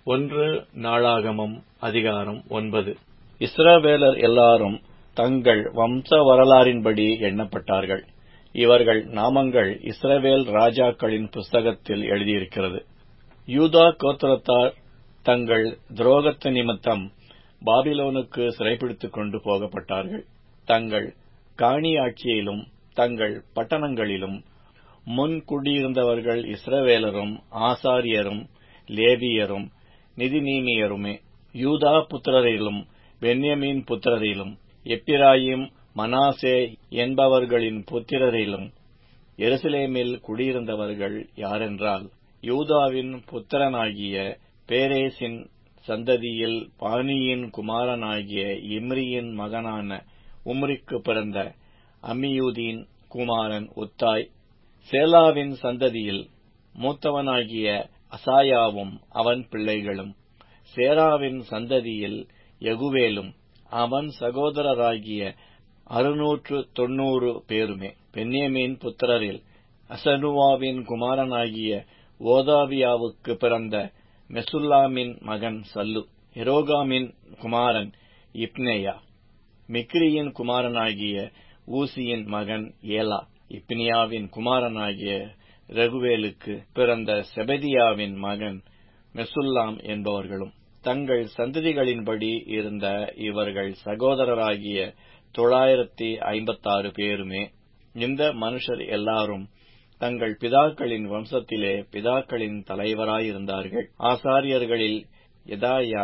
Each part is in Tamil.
ஒன்று நாளாகமம் அதிகாரம் ஒன்பது இஸ்ரவேலர் எல்லாரும் தங்கள் வம்ச வரலாறின்படி எண்ணப்பட்டார்கள் இவர்கள் நாமங்கள் இஸ்ரவேல் ராஜாக்களின் புஸ்தகத்தில் எழுதியிருக்கிறது யூதா கோத்திரத்தார் தங்கள் துரோகத்து நிமித்தம் பாபிலோனுக்கு சிறைபிடித்துக் கொண்டு போகப்பட்டார்கள் தங்கள் காணியாட்சியிலும் தங்கள் பட்டணங்களிலும் முன் குடியிருந்தவர்கள் இஸ்ரவேலரும் ஆசாரியரும் லேவியரும் நிதிநீமியருமே யூதா புத்திரரிலும் பென்யமீன் புத்திரரிலும் எப்பிராயிம் மனாசே என்பவர்களின் புத்திரரிலும் எருசலேமில் குடியிருந்தவர்கள் யாரென்றால் யூதாவின் புத்திரனாகிய பேரேசின் சந்ததியில் பானியின் குமாரனாகிய இம்ரியின் மகனான உம்ரிக்கு பிறந்த அம்மியூதின் குமாரன் உத்தாய் சேலாவின் சந்ததியில் மூத்தவனாகிய அசாயாவும் அவன் பிள்ளைகளும் சேராவின் சந்ததியில் எகுவேலும் அவன் சகோதரராகிய அறுநூற்று தொன்னூறு பேருமே பென்யமீன் புத்திரரில் அசனுவாவின் குமாரனாகிய ஓதாவியாவுக்கு பிறந்த மெசுல்லாமின் மகன் சல்லு எரோகாமின் குமாரன் இப்னேயா மிக்ரியின் குமாரனாகிய ஊசியின் மகன் ஏலா இப்னியாவின் குமாரனாகிய ரகுவேலுக்கு பிறந்த செபதியாவின் மகன் மெசுல்லாம் என்பவர்களும் தங்கள் சந்ததிகளின்படி இருந்த இவர்கள் சகோதரராகிய தொள்ளாயிரத்தி ஐம்பத்தாறு பேருமே இந்த மனுஷர் எல்லாரும் தங்கள் பிதாக்களின் வம்சத்திலே பிதாக்களின் தலைவராயிருந்தார்கள் ஆசாரியர்களில் எதாயா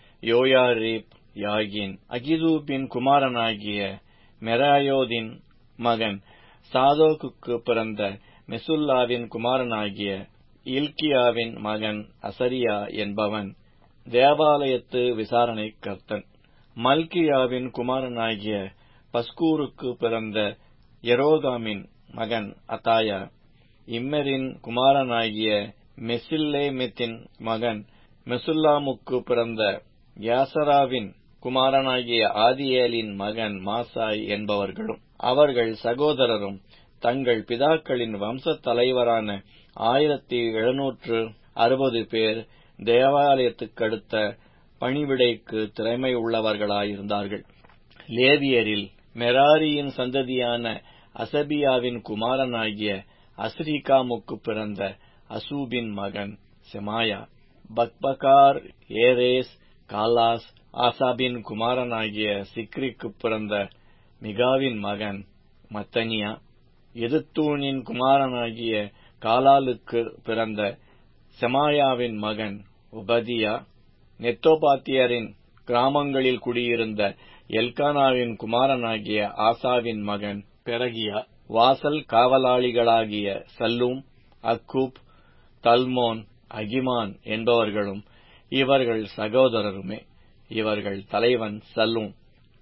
யோயாரீப் யாகின் அகிதூபின் குமாரனாகிய மெராயோதின் மகன் சாதோக்குக்கு பிறந்த மெசுல்லாவின் குமாரனாகிய இல்கியாவின் மகன் அசரியா என்பவன் தேவாலயத்து விசாரணை கர்த்தன் மல்கியாவின் குமாரனாகிய பஸ்கூருக்கு பிறந்த எரோகாமின் மகன் அத்தாயா இம்மரின் குமாரனாகிய மெசில்லேமித்தின் மகன் மெசுல்லாமுக்கு பிறந்த யாசராவின் குமாரனாகிய ஆதியேலின் மகன் மாசாய் என்பவர்களும் அவர்கள் சகோதரரும் தங்கள் பிதாக்களின் வம்சத் தலைவரான ஆயிரத்தி எழுநூற்று அறுபது பேர் தேவாலயத்துக்கடுத்த பணிவிடைக்கு திறமை உள்ளவர்களாயிருந்தார்கள் லேவியரில் மெராரியின் சந்ததியான அசபியாவின் குமாரனாகிய அஸ்ரிகாமுக்கு பிறந்த அசூபின் மகன் செமாயா பக்பகார் ஏரேஸ் காலாஸ் ஆசாபின் குமாரனாகிய சிக்ரிக்கு பிறந்த மிகாவின் மகன் மத்தனியா எதுத்தூனின் குமாரனாகிய காலாலுக்கு பிறந்த செமாயாவின் மகன் உபதியா நெத்தோபாத்தியரின் கிராமங்களில் குடியிருந்த எல்கானாவின் குமாரனாகிய ஆசாவின் மகன் பெரகியா வாசல் காவலாளிகளாகிய சல்லூம் அக்கூப் தல்மோன் அகிமான் என்பவர்களும் இவர்கள் சகோதரருமே இவர்கள் தலைவன் சல்லூம்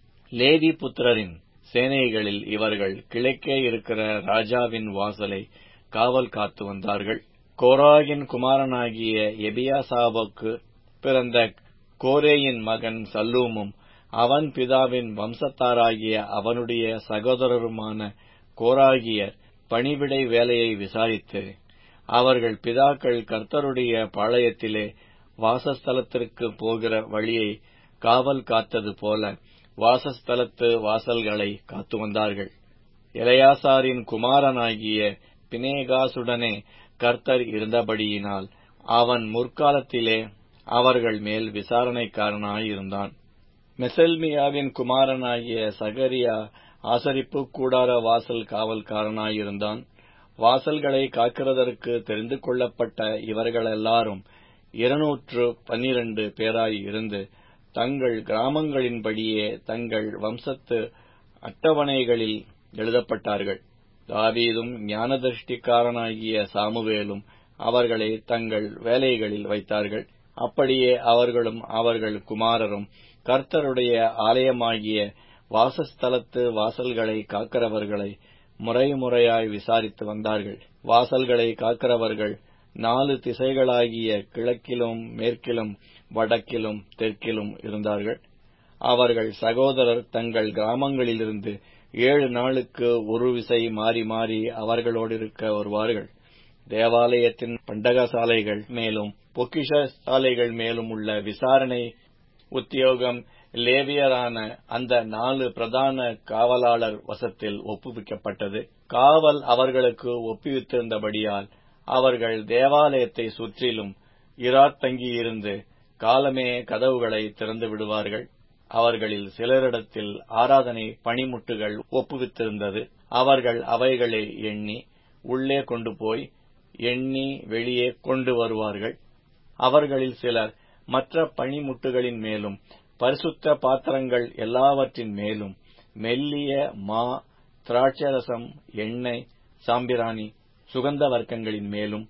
லேவி புத்திரரின் சேனைகளில் இவர்கள் கிழக்கே இருக்கிற ராஜாவின் வாசலை காவல் காத்து வந்தார்கள் கோராகின் குமாரனாகிய எபியாசாவுக்கு பிறந்த கோரேயின் மகன் சல்லூமும் அவன் பிதாவின் வம்சத்தாராகிய அவனுடைய சகோதரருமான கோராகியர் பணிவிடை வேலையை விசாரித்து அவர்கள் பிதாக்கள் கர்த்தருடைய பாளையத்திலே வாசஸ்தலத்திற்கு போகிற வழியை காவல் காத்தது போல வாசஸ்தலத்து வாசல்களை காத்து வந்தார்கள் இளையாசாரின் குமாரனாகிய பினேகாசுடனே கர்த்தர் இருந்தபடியினால் அவன் முற்காலத்திலே அவர்கள் மேல் விசாரணைக்காரனாயிருந்தான் மெசல்மியாவின் குமாரனாகிய சகரியா ஆசரிப்பு கூடார வாசல் காவல்காரனாயிருந்தான் வாசல்களை காக்கிறதற்கு தெரிந்து கொள்ளப்பட்ட இவர்களெல்லாரும் இருநூற்று பன்னிரண்டு பேராய் இருந்து தங்கள் கிராமங்களின்படியே தங்கள் வம்சத்து அட்டவணைகளில் எழுதப்பட்டார்கள் தாவீதும் ஞானதிருஷ்டிக்காரனாகிய சாமுவேலும் அவர்களை தங்கள் வேலைகளில் வைத்தார்கள் அப்படியே அவர்களும் அவர்கள் குமாரரும் கர்த்தருடைய ஆலயமாகிய வாசஸ்தலத்து வாசல்களை காக்கிறவர்களை முறை முறையாய் விசாரித்து வந்தார்கள் வாசல்களை காக்கிறவர்கள் நாலு திசைகளாகிய கிழக்கிலும் மேற்கிலும் வடக்கிலும் தெற்கிலும் இருந்தார்கள் அவர்கள் சகோதரர் தங்கள் கிராமங்களிலிருந்து ஏழு நாளுக்கு ஒரு விசை மாறி மாறி அவர்களோடிருக்க வருவார்கள் தேவாலயத்தின் பண்டகசாலைகள் மேலும் பொக்கிஷ சாலைகள் மேலும் உள்ள விசாரணை உத்தியோகம் லேவியரான அந்த நாலு பிரதான காவலாளர் வசத்தில் ஒப்புவிக்கப்பட்டது காவல் அவர்களுக்கு ஒப்புவித்திருந்தபடியால் அவர்கள் தேவாலயத்தை சுற்றிலும் இராத்தங்கியிருந்து காலமே கதவுகளை திறந்து விடுவார்கள் அவர்களில் சிலரிடத்தில் ஆராதனை பணிமுட்டுகள் ஒப்புவித்திருந்தது அவர்கள் அவைகளை எண்ணி உள்ளே கொண்டு போய் எண்ணி வெளியே கொண்டு வருவார்கள் அவர்களில் சிலர் மற்ற பணிமுட்டுகளின் மேலும் பரிசுத்த பாத்திரங்கள் எல்லாவற்றின் மேலும் மெல்லிய மா திராட்சரசம் எண்ணெய் சாம்பிராணி சுகந்த வர்க்கங்களின் மேலும்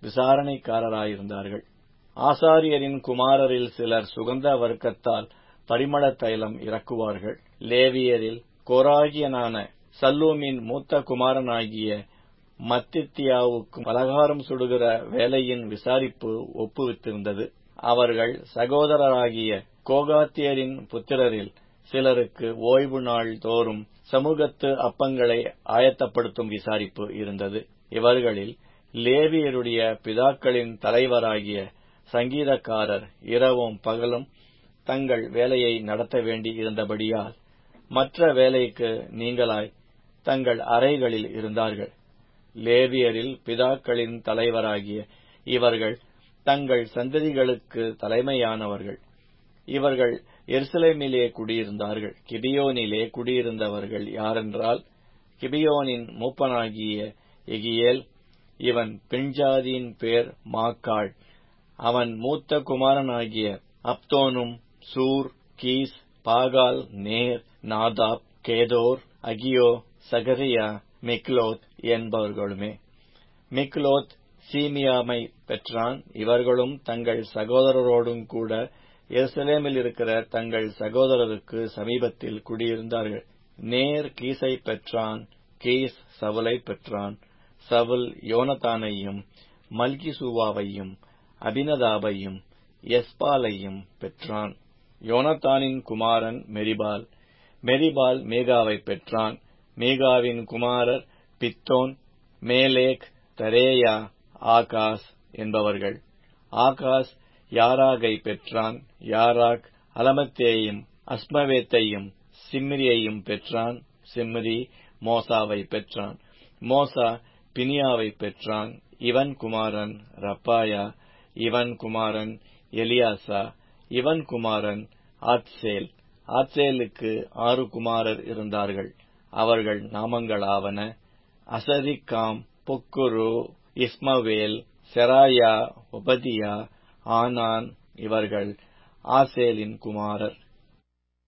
விசாரணைக்காரராயிருந்தார்கள் ஆசாரியரின் குமாரரில் சிலர் சுகந்த வர்க்கத்தால் பரிமள தைலம் இறக்குவார்கள் லேவியரில் கோராகியனான சல்லூமின் மூத்த குமாரனாகிய மத்தித்தியாவுக்கு பலகாரம் சுடுகிற வேலையின் விசாரிப்பு ஒப்புவித்திருந்தது அவர்கள் சகோதரராகிய கோகாத்தியரின் புத்திரரில் சிலருக்கு ஓய்வு நாள் தோறும் சமூகத்து அப்பங்களை ஆயத்தப்படுத்தும் விசாரிப்பு இருந்தது இவர்களில் லேவியருடைய பிதாக்களின் தலைவராகிய சங்கீதக்காரர் இரவும் பகலும் தங்கள் வேலையை நடத்த வேண்டி இருந்தபடியால் மற்ற வேலைக்கு நீங்களாய் தங்கள் அறைகளில் இருந்தார்கள் லேவியரில் பிதாக்களின் தலைவராகிய இவர்கள் தங்கள் சந்ததிகளுக்கு தலைமையானவர்கள் இவர்கள் எருசலேமிலே குடியிருந்தார்கள் கிபியோனிலே குடியிருந்தவர்கள் யாரென்றால் கிபியோனின் மூப்பனாகிய எகியேல் இவன் பெண்ஜாதியின் பேர் மாக்காள் அவன் மூத்த குமாரனாகிய அப்தோனும் சூர் Kish Baal Ner Nadab Gedor Ahio Zechariah Mikloth என்பவர்களுமே மிக்லோத் சீமியாமை பெற்றான் இவர்களும் தங்கள் சகோதரரோடும் கூட எருசலேமில் இருக்கிற தங்கள் சகோதரருக்கு சமீபத்தில் குடியிருந்தார்கள் நேர் கீசை பெற்றான் கீஸ் சவுலை பெற்றான் சவுல் யோனத்தானையும் மல்கிசூவாவையும் அபினதாபையும் எஸ்பாலையும் பெற்றான் யோனத்தானின் குமாரன் மெரிபால் மெரிபால் மேகாவை பெற்றான் மேகாவின் குமாரர் பித்தோன் மேலேக் தரேயா ஆகாஸ் என்பவர்கள் ஆகாஸ் யாராகை பெற்றான் யாராக் அலமத்தேயும் அஸ்மவேத்தையும் சிம்ரியையும் பெற்றான் சிம்ரி மோசாவை பெற்றான் மோசா பினியாவை பெற்றான் இவன் குமாரன் ரப்பாயா இவன் குமாரன் எலியாசா இவன் குமாரன் ஆத்சேல் ஆத்சேலுக்கு ஆறு குமாரர் இருந்தார்கள் அவர்கள் நாமங்களாவன அசரிக்காம் பொக்குரு இஸ்மவேல் செராயா ஒபதியா ஆனான் இவர்கள் ஆசேலின் குமாரர்